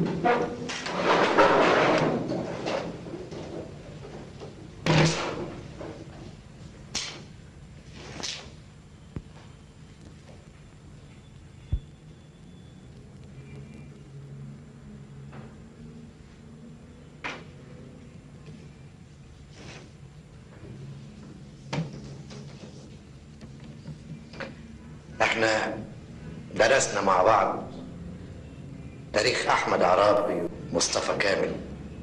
احنا درسنا مع بعض تاريخ احمد عرابي ومصطفى كامل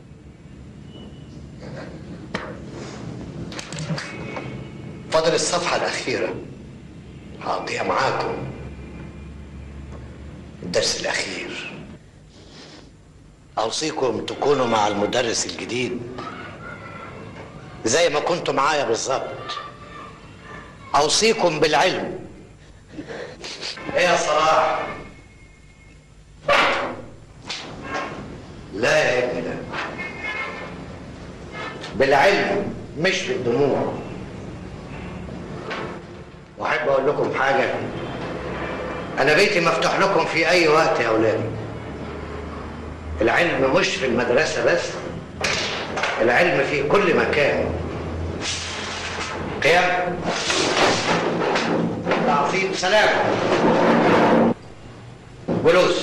فاضل الصفحة الأخيرة هقضيها معاكم الدرس الأخير أوصيكم تكونوا مع المدرس الجديد زي ما كنتوا معايا بالظبط أوصيكم بالعلم ايه يا صلاح لا يا ابني لا بالعلم مش بالدموع واحب اقول لكم حاجه انا بيتي مفتوح لكم في اي وقت يا اولادي العلم مش في المدرسه بس العلم في كل مكان قيام تعظيم سلام جلوس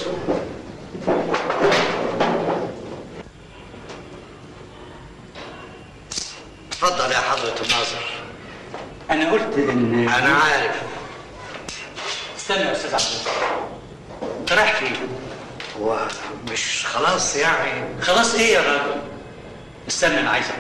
اتفضل يا حضرة الناظر انا قلت ان أنا عارف استنى يا استاذ عبد الرزاق انت رايح فين هو مش خلاص يعني خلاص ايه يا راجل استنى انا عايزك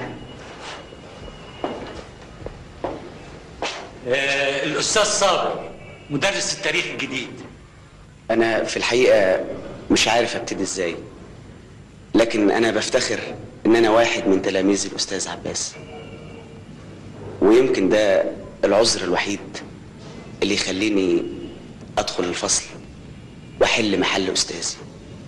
آه الاستاذ صابر مدرس التاريخ الجديد أنا في الحقيقة مش عارف أبتدي إزاي لكن أنا بفتخر إن أنا واحد من تلاميذ الأستاذ عباس ويمكن ده العذر الوحيد اللي يخليني أدخل الفصل وأحل محل أستاذي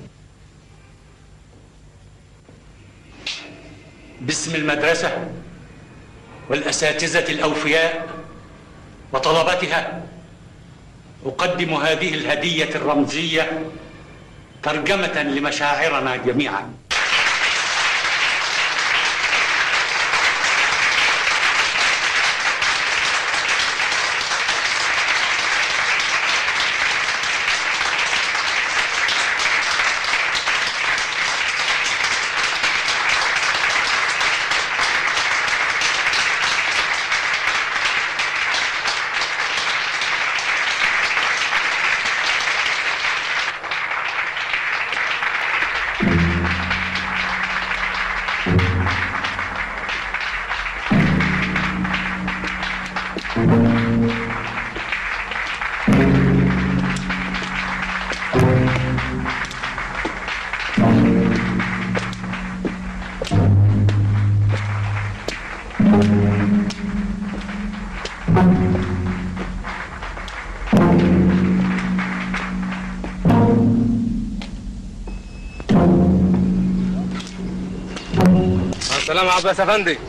باسم المدرسة والأساتذة الأوفياء وطلبتها أقدم هذه الهدية الرمزية ترجمة لمشاعرنا جميعا مع السلامة عباس افندي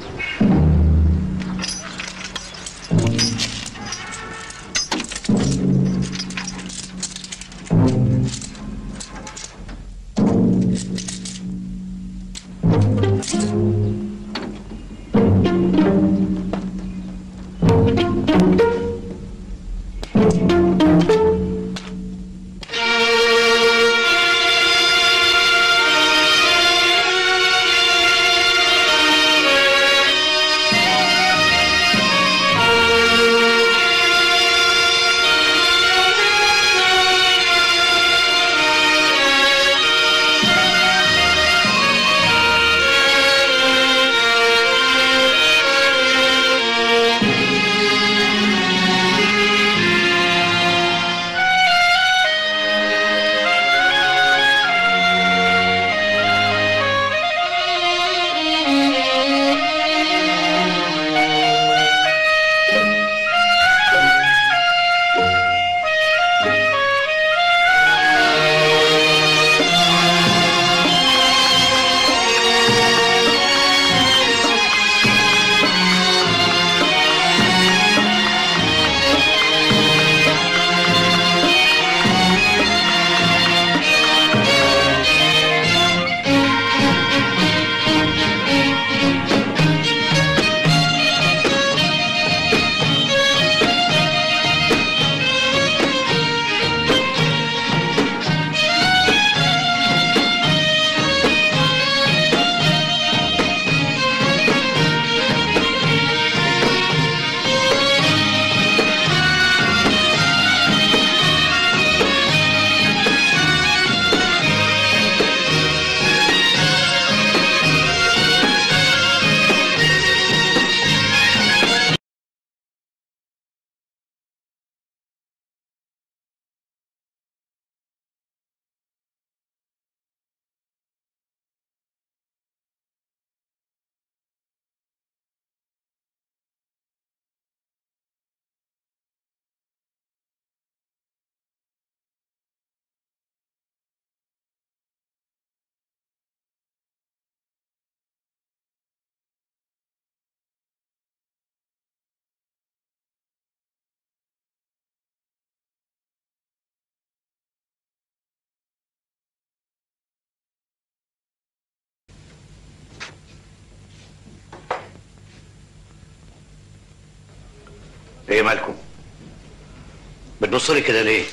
ايه مالكم بتبصوا لي كده ليه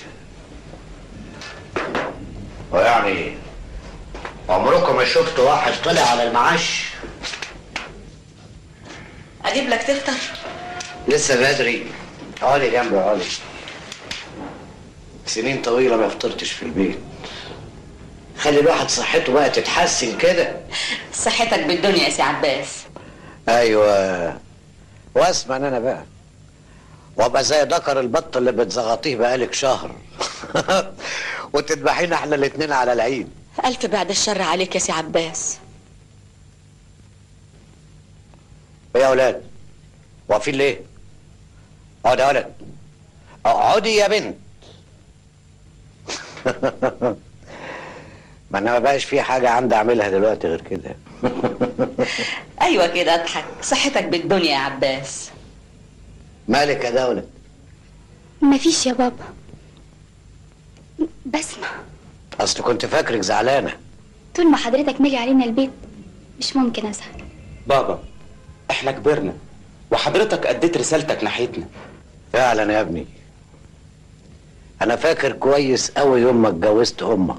ويعني عمركم ما شفتوا واحد طلع على المعاش اجيب لك تفطر لسه بدري اقعدي جنبي اقعدي سنين طويلة ما فطرتش في البيت خلي الواحد صحته بقى تتحسن كده صحتك بالدنيا يا سي عباس ايوه واسمع انا بقى وابقى زي ذكر البط اللي بتزغطيه بقالك شهر وتذبحينا احنا الاتنين على العيد الف بعد الشر عليك يا سي عباس ايه يا ولاد واقفين ليه اقعد يا ولد اقعدي يا بنت ما انا ما بقاش في حاجه عندي اعملها دلوقتي غير كده ايوه كده اضحك صحتك بالدنيا يا عباس مالك يا دولة مفيش يا بابا بسمع اصل كنت فاكرك زعلانه طول ما حضرتك مالي علينا البيت مش ممكن ازهق بابا احنا كبرنا وحضرتك اديت رسالتك ناحيتنا فعلا يا ابني انا فاكر كويس قوي يوم ما اتجوزت امك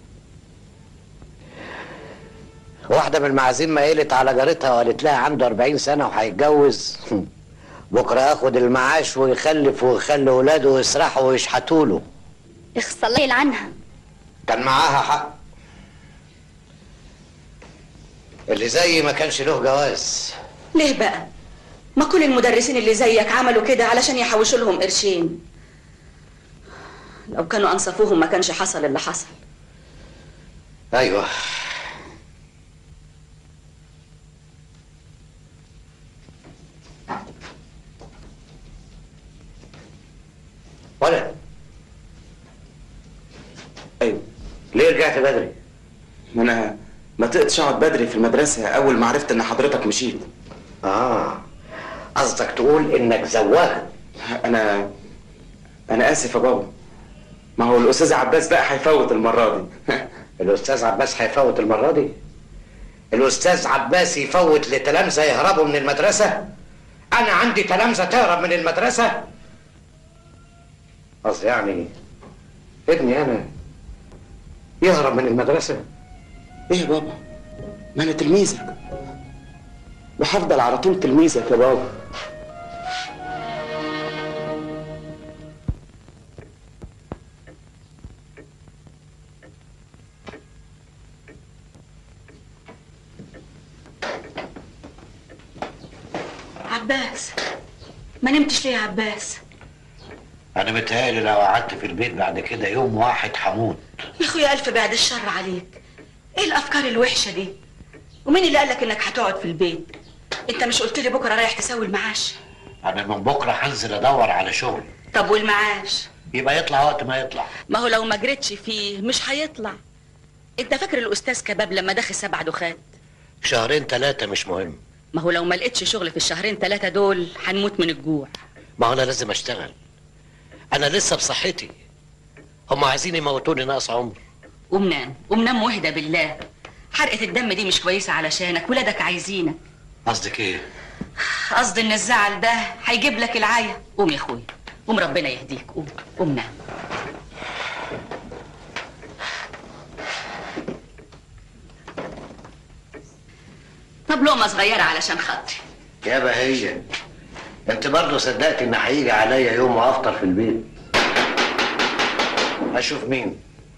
واحده من المعازيم ما قالت على جارتها وقالت لها عنده 40 سنه وهيتجوز بكره ياخد المعاش ويخلف ويخلي ولاده يسرحوا ويشحتوا له اخص الله يلعنها كان معاها حق اللي زيي ما كانش له جواز ليه بقى ما كل المدرسين اللي زيك عملوا كده علشان يحوشوا لهم قرشين لو كانوا انصفوهم ما كانش حصل اللي حصل ايوه ولا ايوه ليه رجعت بدري ما انا ما تقدش اقعد بدري في المدرسه اول ما عرفت ان حضرتك مشيت اه قصدك تقول انك زواج انا انا اسف يا بابا ما هو الاستاذ عباس بقى هيفوت المره دي الاستاذ عباس هيفوت المره دي الاستاذ عباس يفوت لتلامذه يهربوا من المدرسه انا عندي تلامذه تهرب من المدرسه قصدي يعني ابني انا يهرب من المدرسه ايه يا بابا ما انا تلميذك وهفضل على طول تلميذك يا بابا عباس ما نمتش ليه يا عباس انا متهيألي لو قعدت في البيت بعد كده يوم واحد هموت يا اخويا الف بعد الشر عليك ايه الافكار الوحشه دي ومين اللي قالك انك هتقعد في البيت انت مش قلت لي بكره رايح تسوي المعاش انا من بكره هنزل ادور على شغل طب والمعاش يبقى يطلع وقت ما يطلع ما هو لو ما جريتش فيه مش هيطلع انت فاكر الاستاذ كباب لما دخل سبع دخات شهرين ثلاثه مش مهم ما هو لو ما لقيتش شغل في الشهرين ثلاثه دول هنموت من الجوع ما هو انا لازم اشتغل انا لسه بصحتي هم عايزين يموتوني ناقص عمر قوم نام قوم نام واهدى بالله حرقه الدم دي مش كويسه علشانك ولادك عايزينك قصدك ايه قصدي ان الزعل ده هيجيب لك العايه قوم يا اخويا قوم ربنا يهديك قوم قوم نام طب لقمه صغيره علشان خاطري يا بهية انت برضه صدقت ان هيجي عليا يوم وافطر في البيت اشوف مين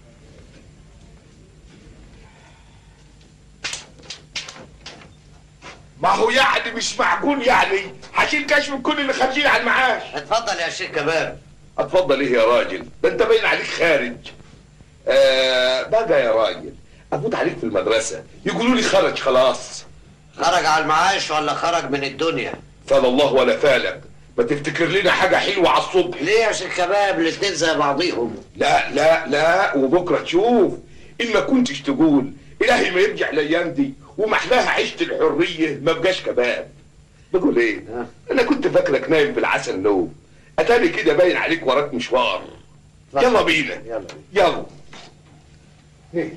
ما هو يعني مش معقول يعني هشيل كشف كل اللي خارجين على المعاش اتفضل يا شيخ كباب اتفضل ايه يا راجل ده انت باين عليك خارج آه بقى يا راجل افوت عليك في المدرسه يقولوا لي خرج خلاص خرج على المعاش ولا خرج من الدنيا فال الله ولا فالك ما تفتكر لنا حاجه حلوه على الصبح ليه يا شيخ كباب الاتنين زي بعضيهم لا لا لا وبكره تشوف ان ما كنتش تقول الهي ما يرجع الايام دي ومحلاها عيشه الحريه ما بقاش كباب بقول ايه ها؟ انا كنت فاكرك نايم بالعسل نوم اتاني كده باين عليك وراك مشوار اتفضل. يلا بينا يلا يلا إيه؟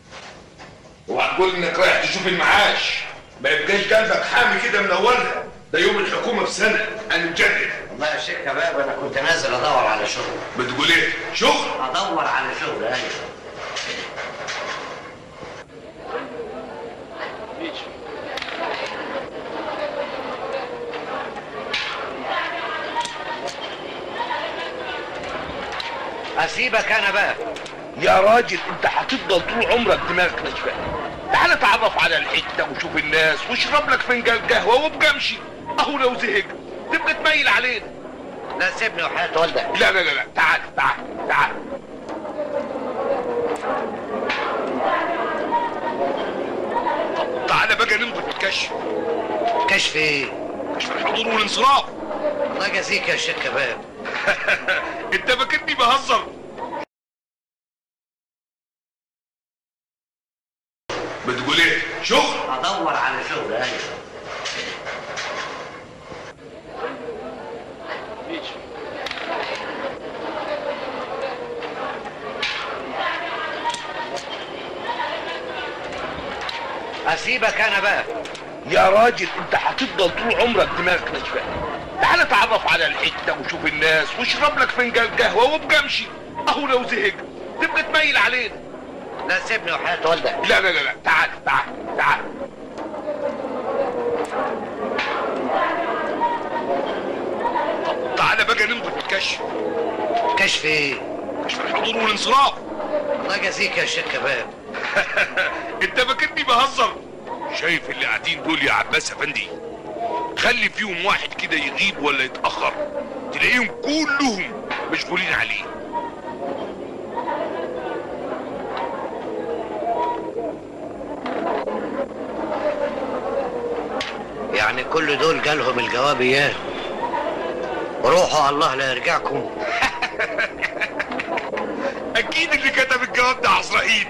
اوعى تقول انك رايح تشوف المعاش ما يبقاش قلبك حامي كده من اولها ده يوم الحكومه في سنه انا مجرب والله يا شيخ كباب انا كنت نازل ادور على شغل بتقول ايه شغل ادور على شغل ايوه اسيبك انا بقى يا راجل انت هتفضل طول عمرك دماغك ناشفه تعال اتعرف على الحته وشوف الناس واشرب لك فنجان قهوه وابقى امشي اهو لو زهقت تبقى تميل علينا لا سيبني وحياة والدك لا لا لا لا تعال تعال تعال طب تعالى بقى نمضي في الكشف كشف ايه كشف الحضور والانصراف الله يجازيك يا شيخ كباب انت فاكرني بهزر بتقول ايه شغل ادور على شغل ايوه اسيبك انا بقى يا راجل انت هتفضل طول عمرك دماغك ناشفه تعال اتعرف على الحته وشوف الناس واشرب لك فنجان قهوه وابقى امشي اهو لو زهقت تبقى تميل علينا لا سيبني وحياة والدك لا لا لا لا تعال تعال تعال طب تعالى بقى نمضي في الكشف كشف ايه كشف الحضور والانصراف الله يجازيك يا شيخ كباب انت فاكرني بهزر شايف اللي قاعدين دول يا عباس افندي خلي فيهم واحد كده يغيب ولا يتاخر تلاقيهم كلهم مشغولين عليه يعني كل دول جالهم الجواب اياه روحوا الله لا يرجعكم اكيد اللي كتب الجواب ده عزرائيل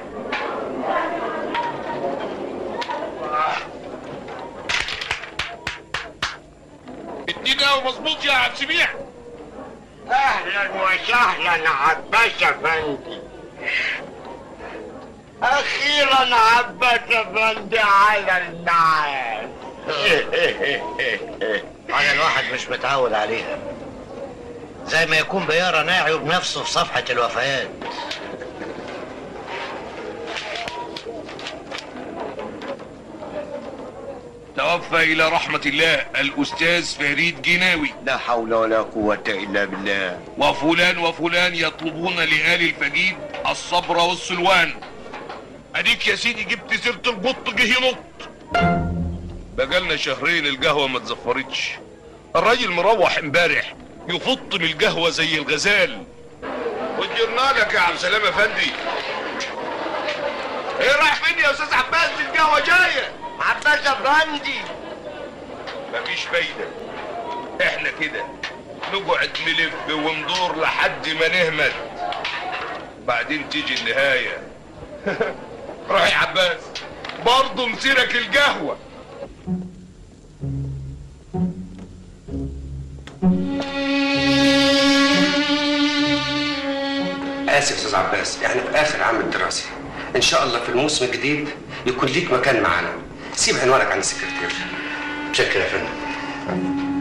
اديني قهوه مظبوط يا عبد سميع اهلا وسهلا عباس افندي اخيرا عباس افندي على النعاس حاجة الواحد مش متعود عليها زي ما يكون بيقرا ناعي بنفسه في صفحة الوفيات توفى الى رحمه الله الاستاذ فريد جناوي لا حول ولا قوة الا بالله وفلان وفلان يطلبون لآل الفجيد الصبر والسلوان اديك يا سيدي جبت سيرة البط جه ينط بقالنا شهرين القهوة ما اتزفرتش الراجل مروح امبارح يفط من القهوة زي الغزال وجرنا لك يا عبد السلام افندي ايه رايح فين يا استاذ عباس دي القهوة جاية عباس افندي مفيش فايدة احنا كده نقعد نلف وندور لحد ما نهمت بعدين تيجي النهاية روح يا عباس برضه مسيرك القهوة اسف استاذ عباس احنا في اخر عام الدراسي ان شاء الله في الموسم الجديد يكون ليك مكان معانا سيب عنوانك عند السكرتير شكرا يا فندم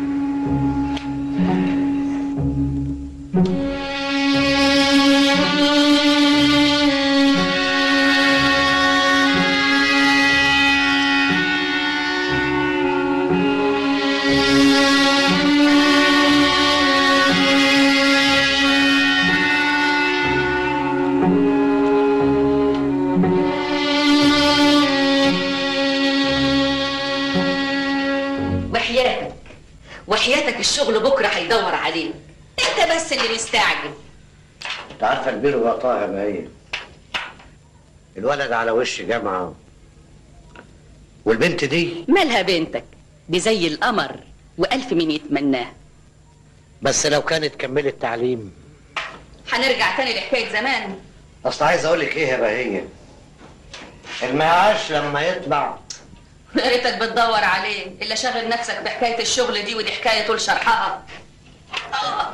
وحياتك وحياتك الشغل بكره هيدور علينا انت بس اللي مستعجل انت عارفة البير وقطاها ما هي الولد على وش جامعة والبنت دي مالها بنتك دي زي القمر والف من يتمناه بس لو كانت كملت تعليم هنرجع تاني لحكايه زمان اصل عايز اقول لك ايه يا بهية المعاش لما يطلع يا ريتك بتدور عليه الا شاغل نفسك بحكايه الشغل دي ودي حكايه طول شرحها آه.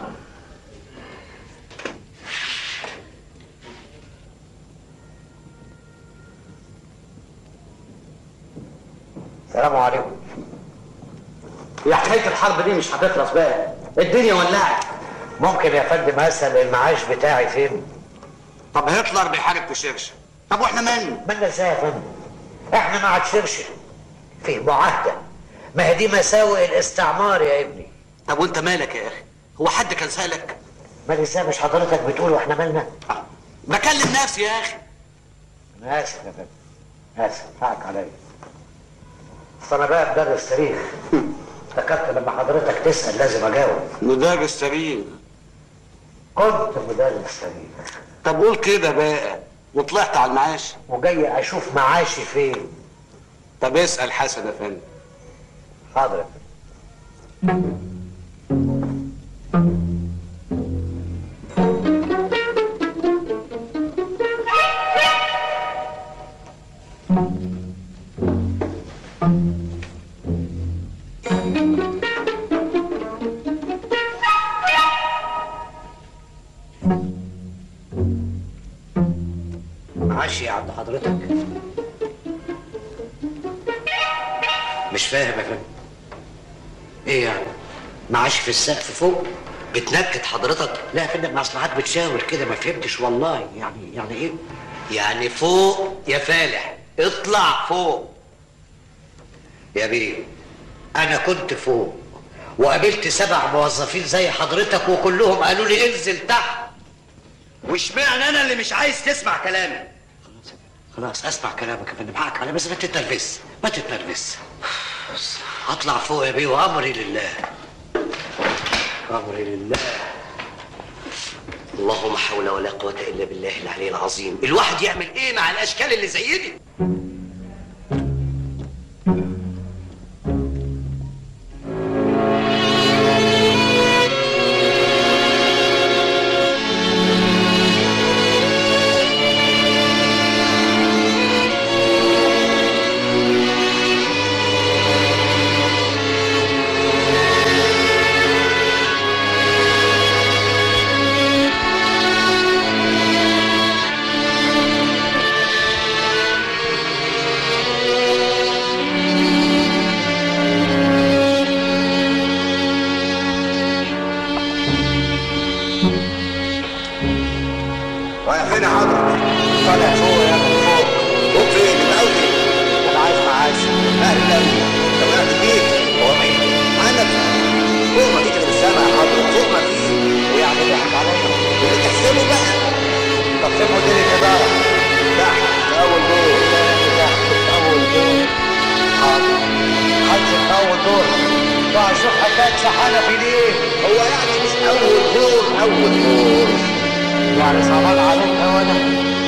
السلام عليكم يا حكايه الحرب دي مش هتخلص بقى الدنيا ولعت ممكن يا فندم اسال المعاش بتاعي فين طب هتلر بيحارب في شرشة طب واحنا مالنا مالنا ازاي يا فندم احنا ما عادشرش في معاهده ما هي دي مساوئ الاستعمار يا ابني طب وانت مالك يا اخي هو حد كان سالك مال ازاي مش حضرتك بتقول واحنا مالنا بكلم نفسي يا اخي انا اسف يا فندم اسف حقك عليا اصل انا بقى مدرس تاريخ افتكرت لما حضرتك تسال لازم اجاوب مدرس تاريخ كنت مدرس تاريخ طب قول كده بقى وطلعت على المعاش وجاي اشوف معاشي فين طب اسال حسن افندي حاضر يا فندم. معاشي عند حضرتك مش فاهم يا فندم ايه يعني معاشي في السقف فوق بتنكد حضرتك لا يا فندم مصلحات بتشاور كده ما فهمتش والله يعني يعني ايه يعني فوق يا فالح اطلع فوق يا بيه انا كنت فوق وقابلت سبع موظفين زي حضرتك وكلهم قالوا لي انزل تحت واشمعنى انا اللي مش عايز تسمع كلامي خلاص اسمع كلامك يا فندم حقك عليا بس ما تتنرفز ما تتنرفز هطلع فوق يا بيه وامري لله امري لله اللهم حول ولا قوة إلا بالله العلي العظيم الواحد يعمل إيه مع الأشكال اللي زي دي رايح فين يا حضرتك؟ طالع فوق يا ابني فوق فوق فين؟ الأول انا عايز معاشي أهلا طب قاعد فين؟ هو مين؟ أنا فوق ما فيش غير السما يا حضرتك فوق ما فيش ويعني ضحك عليا اللي تحسبه بقى طب فين مدير الاداره؟ تحت في أول دور تحت في اول دور حاضر حج في اول دور بقى شوف حكايه سحانه في ليه هو يعني مش أول دور أول دور يعني صعبان عليك هو انا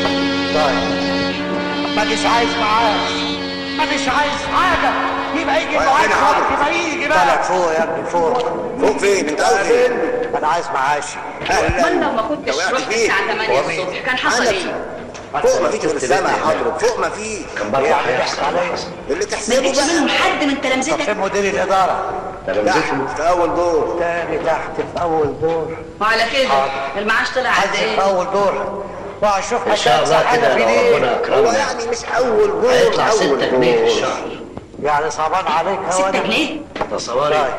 طيب مانيش عايز معاش مانيش عايز حاجه يبقى يجي رايح فين يا معاش حضرتك؟ يبقى يجي بقى طالع فوق يا ابني فوق فوق فين؟ أنت عاوز إيه؟ انا عايز معاشي أهلا امال لو ما كنتش لو قاعد رحت فين؟ الساعه 8 هو مين؟ الصبح كان حصل أنا ايه؟ فوق ما فيش غير السما يا حضرتك فوق ما فيش كان برضه هيحصل عليا اللي ما تحسبه لقيتش منهم بقى حد من طب تلامذتك فين مدير الاداره؟ تحت في أول دور تاني تحت في اول دور وعلى كده حاضر. المعاش طلع قد حج في ايه؟ اول دور واشوف ان شاء الله كده لو ربنا هو اكرمنا يعني مش أول دور هيطلع أول 6 جنيه في دور. الشهر يعني صعبان عليك هو 6 أنا؟ جنيه؟ تصوري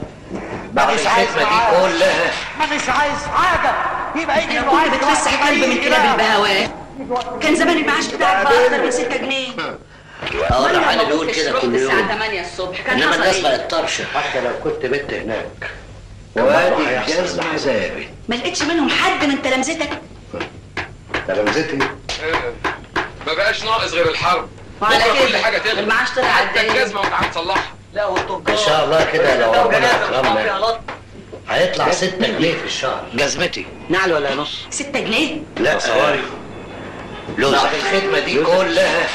بعد مانيش عايز الخدمه دي معاش. كلها مانيش عايز حاجه يبقى يجي لو كنت بتفسح كلب من كلاب البهوات كان زمان المعاش بتاعك بقى اكتر من 6 جنيه اه امال الحال لو ما بيقول كنتش كده رحت كل الساعه يوم 8 الصبح كان انما حصل الناس ايه؟ بقت طرشه حتى لو كنت بنت هناك وادي الجزم عذابي ما لقيتش منهم حد من تلامذتك تلامذتي ما بقاش ناقص غير الحرب وعلى بكره كل كده حاجه تغلى المعاش طلع قد حتى ايه؟ الجزمه وانت هتصلحها ان شاء الله كده لو ربنا اكرمنا هيطلع 6 جنيه في الشهر جزمتي نعل ولا نص 6 جنيه؟ لا تصوري بعد الخدمه دي كلها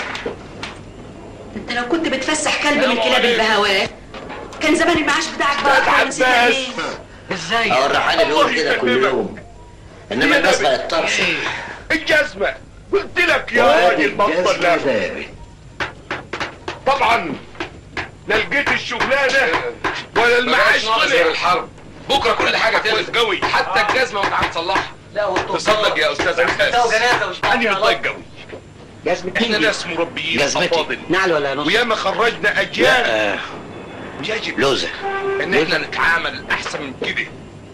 انت لو كنت بتفسح كلب من كلاب البهوات كان زمان المعاش بتاعك بقى اكتر من 6 عباس. جنيه ازاي اه الرحال بيقول كده كل يوم انما الناس بقت طرشه الجزمه قلت لك يا وادي راجل بطل الجزم لعب عذابي طبعا لا لقيت الشغلانه ولا المعاش طلع غير الحرب بكره كل حاجه تغلى قوي حتى الجزمه وانت هتصلحها تصدق يا استاذ عباس انا متضايق قوي جزمة احنا مين دي؟ ناس مربيين جزمتي. افاضل نعل ولا نص وياما خرجنا اجيال لا يجب لوزة ان احنا نتعامل احسن من كده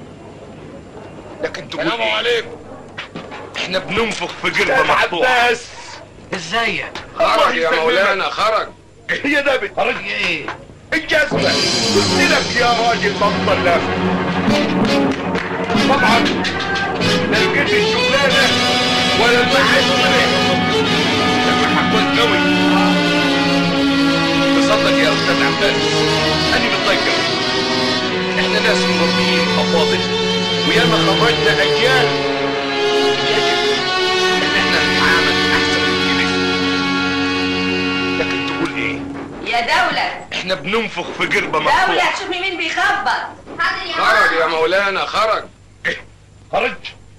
لكن تقول السلام ايه عليكم احنا بننفخ في جربة مقطوعة عباس ازيك خرج يا مولانا خرج يا نبي خرج ايه الجزمة قلت لك يا راجل بطل لف طبعا لا لقيت الشغلانة ولا المعاش لما حكوت قوي تصدق يا استاذ عباس انا متضايق احنا ناس مربيين افاضل وياما خرجنا اجيال يجب ان احنا نتعامل احسن من كده لكن تقول ايه يا دولة احنا بننفخ في جربة مقطوعة دولة شوفي مين بيخبط حاضر يا خرج يا مولانا خرج خرج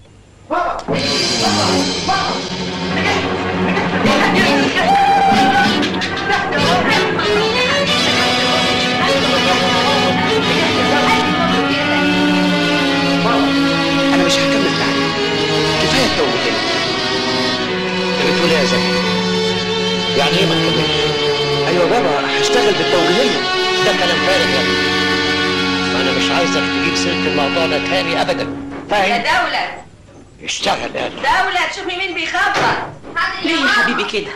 انا مش هكمل تعليم كفايه التوجيه انت بتقول ايه يا زكي يعني ايه ما تكملش ايوه بابا هشتغل بالتوجيهيه ده كلام فارغ يا ابني انا مش عايزك تجيب سيره الموضوع ده تاني ابدا يا فاهم دولة اشتغل يا ابني دولة شوفي مين بيخبط ليه يا حبيبي كده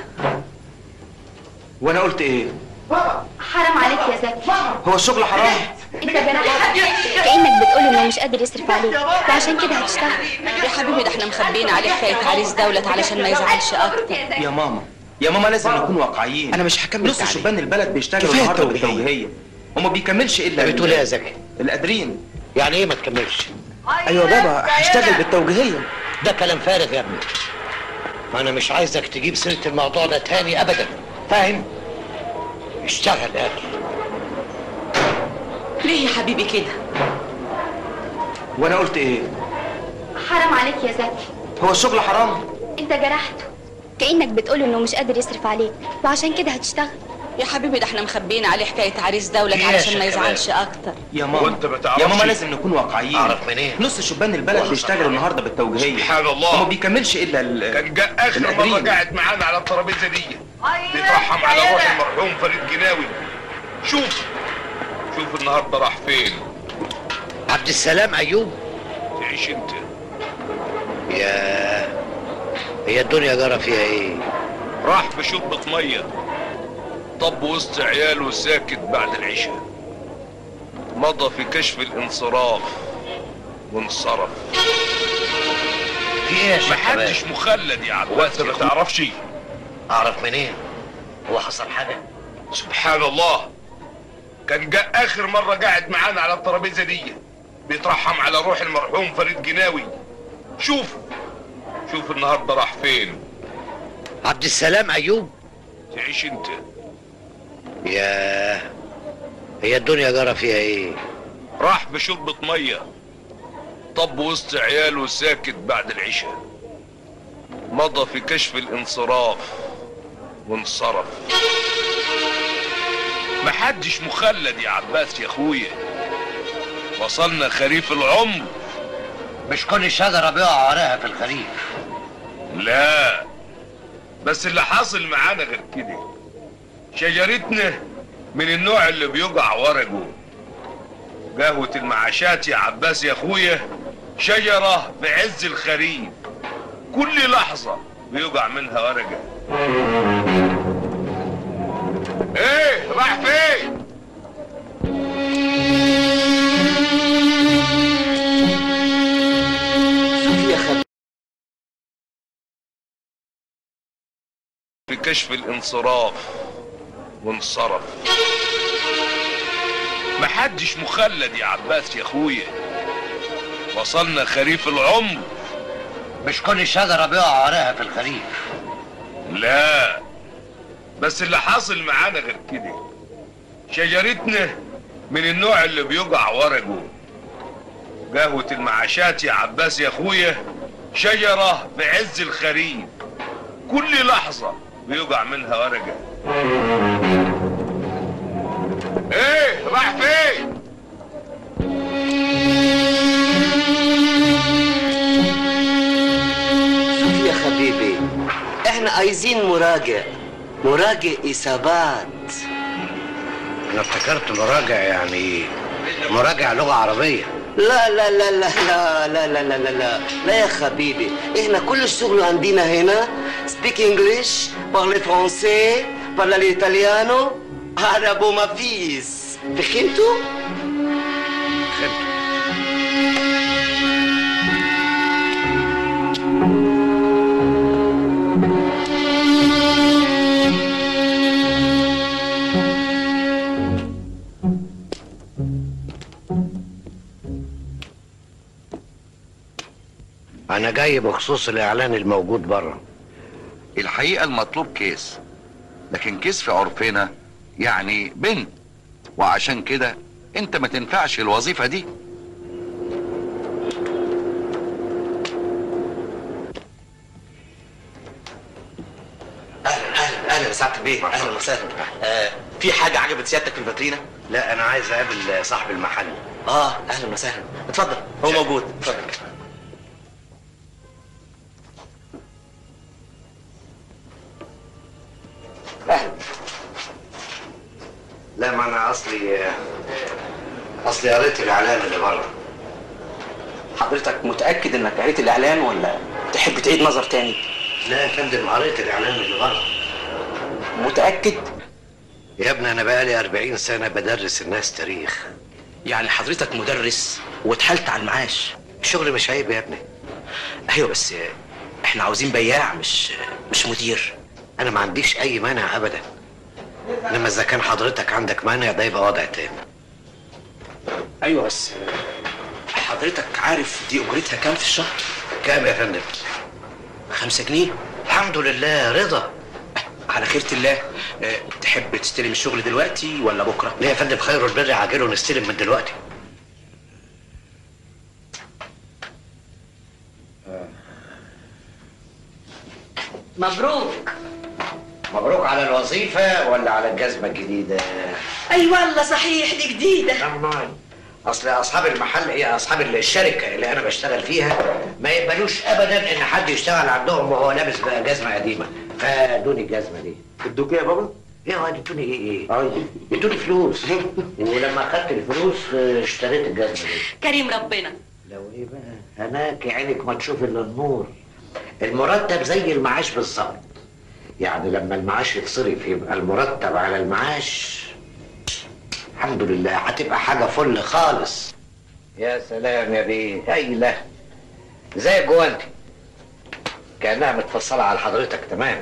وانا قلت ايه حرام عليك يا زكي هو الشغل حرام انت جرحت كانك بتقول انه مش قادر يصرف عليك وعشان كده هتشتغل يا حبيبي ده احنا مخبيين عليك حكاية عريس دولة علشان ما يزعلش اكتر يا ماما يا ماما لازم نكون واقعيين انا مش هكمل نص تعليم. شبان البلد بيشتغلوا كفاية النهارده التوجيهية. بالتوجيهيه وما بيكملش الا انت بتقول ايه يا زكي القادرين يعني ايه ما تكملش ايوه بابا هشتغل بالتوجيهيه ده كلام فارغ يا ابني انا مش عايزك تجيب سيره الموضوع ده تاني ابدا فاهم اشتغل يا ابني ليه يا حبيبي كده وانا قلت ايه حرام عليك يا زكي هو الشغل حرام انت جرحته كانك بتقول انه مش قادر يصرف عليك وعشان كده هتشتغل يا حبيبي ده احنا مخبيين عليه حكاية عريس دولة في علشان ما يا شيخ يزعلش اكتر يا ماما وانت ما تعرفش يا ماما لازم نكون واقعيين اعرف منين نص شبان البلد بيشتغلوا النهارده بالتوجيهيه سبحان الله. وما بيكملش الا ال- كان جاء اخر القادرين. مره قاعد معانا على الترابيزه دي بيترحم على روح المرحوم فريد جناوي شوف شوف النهارده راح فين عبد السلام ايوب تعيش انت يا هي الدنيا جرى فيها ايه راح بشربة مية طب وسط عياله ساكت بعد العشاء مضى في كشف الانصراف وانصرف في ايه يا شيخ محدش كمال؟ مخلد يا عباس ما تعرفش اعرف منين هو حصل حاجه سبحان الله كان جاء اخر مرة قاعد معانا على الترابيزة دي بيترحم على روح المرحوم فريد جناوي شوف شوف النهارده راح فين عبد السلام ايوب تعيش انت يا هي الدنيا جرى فيها ايه راح بشربة مية طب وسط عياله ساكت بعد العشاء مضى في كشف الانصراف وانصرف محدش مخلد يا عباس يا اخويا وصلنا خريف العمر مش كل شجره بيقع وراها في الخريف لا بس اللي حاصل معانا غير كده شجرتنا من النوع اللي بيقع ورقه قهوة المعاشات يا عباس يا اخويا شجرة في عز الخريف كل لحظة بيقع منها ورقة ايه راح فين شوف يا خبيث في كشف الانصراف وانصرف محدش مخلد يا عباس يا اخويا وصلنا خريف العمر مش كل شجره بيقع وراها في الخريف لا بس اللي حاصل معانا غير كده شجرتنا من النوع اللي بيقع ورقه قهوة المعاشات يا عباس يا اخويا شجرة في عز الخريف كل لحظة بيقع منها ورقة ايه راح فين شوف يا حبيبي احنا عايزين مراجع مراجع اصابات انا افتكرت مراجع يعني مراجع لغه عربيه لا لا لا لا لا لا لا لا لا لا لا يا حبيبي احنا كل الشغل عندنا هنا speak English parle français parla l'italiano عربو ما فيس فهمتوا؟ انا جاي بخصوص الاعلان الموجود بره الحقيقة المطلوب كيس لكن كيس في عرفنا يعني بنت وعشان كده انت ما تنفعش الوظيفة دي اهلا اهلا اهلا يا سعاده البيه اهلا وسهلا آه في حاجه عجبت سيادتك في الفاترينا؟ لا انا عايز اقابل صاحب المحل اه اهلا وسهلا اتفضل هو موجود اتفضل لا ما انا اصلي اصلي قريت الاعلان اللي بره حضرتك متاكد انك قريت الاعلان ولا تحب تعيد نظر تاني؟ لا يا فندم قريت الاعلان اللي بره متاكد؟ يا ابني انا بقالي 40 سنه بدرس الناس تاريخ يعني حضرتك مدرس واتحلت على المعاش الشغل مش عيب يا ابني ايوه بس احنا عاوزين بياع مش مش مدير انا ما عنديش اي مانع ابدا انما اذا كان حضرتك عندك مانع ده يبقى وضع تاني ايوه بس حضرتك عارف دي اجرتها كام في الشهر؟ كام يا فندم؟ خمسة جنيه الحمد لله رضا على خيرة الله أه تحب تستلم الشغل دلوقتي ولا بكره؟ ليه يا فندم خير البر عاجله نستلم من دلوقتي مبروك مبروك على الوظيفة ولا على الجزمة الجديدة؟ اي والله صحيح دي جديده طبعا اصل اصحاب المحل هي اصحاب الشركة اللي انا بشتغل فيها ما يقبلوش ابدا ان حد يشتغل عندهم وهو لابس بقى جزمة قديمة فادوني الجزمة دي ادوك ايه يا بابا؟ ايه هو ادوني ايه ايه؟ ادوني فلوس ولما اخدت الفلوس اه، اشتريت الجزمة دي كريم ربنا لو ايه بقى هناك عينك ما تشوف الا النور المرتب زي المعاش بالظبط يعني لما المعاش يتصرف يبقى المرتب على المعاش الحمد لله هتبقى حاجه فل خالص يا سلام يا بيه هايله زي الجوانتي كانها متفصله على حضرتك تمام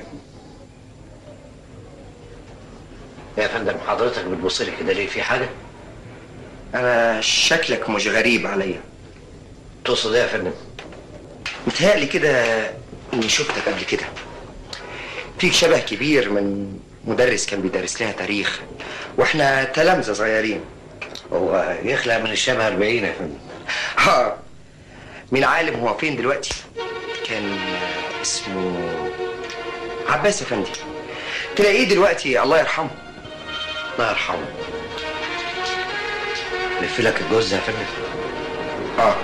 يا فندم حضرتك بتبص لي كده ليه في حاجه انا شكلك مش غريب عليا تقصد ايه يا فندم متهيألي كده اني شفتك قبل كده فيك شبه كبير من مدرس كان بيدرس لنا تاريخ واحنا تلامذة صغيرين هو يخلق من الشبه 40 يا فندم اه مين عالم هو فين دلوقتي كان اسمه عباس افندي تلاقيه دلوقتي الله يرحمه الله يرحمه لف لك الجوز يا فندم اه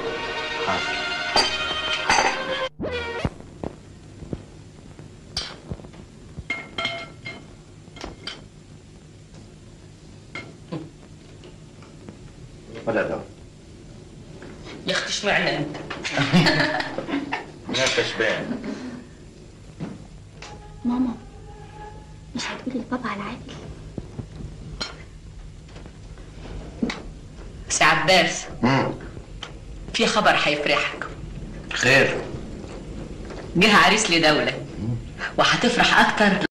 ولا ده يا اختي اشمعنى انت يا كشبان ماما مش هتقولي لبابا على عادل سي عباس في خبر هيفرحك خير جه عريس لدولة وهتفرح اكتر